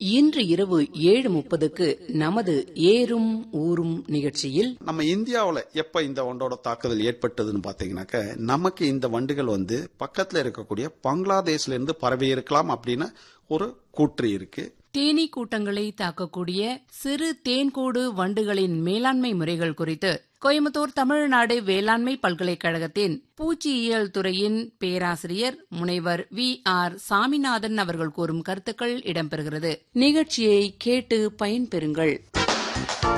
இன்று இரவு ஏழு முப்பதுக்கு நமது ஏறும் ஊரும் நிகழ்ச்சியில் நம்ம இந்தியாவுல எப்ப இந்த வண்டோட தாக்குதல் ஏற்பட்டதுன்னு பாத்தீங்கன்னாக்க நமக்கு இந்த வண்டுகள் வந்து பக்கத்துல இருக்கக்கூடிய பங்களாதேஷ்ல இருந்து பரவி இருக்கலாம் அப்படின்னு ஒரு கூற்று இருக்கு தேனீ கூட்டங்களை தாக்கக்கூடிய சிறு தேன்கூடு வண்டுகளின் மேலாண்மை முறைகள் குறித்து கோயம்புத்தூர் தமிழ்நாடு வேளாண்மை பல்கலைக்கழகத்தின் பூச்சியியல் துறையின் பேராசிரியர் முனைவர் வி ஆர் சாமிநாதன் அவர்கள் கூறும் கருத்துக்கள் இடம்பெறுகிறது நிகழ்ச்சியை கேட்டு பயன்பெறுங்கள்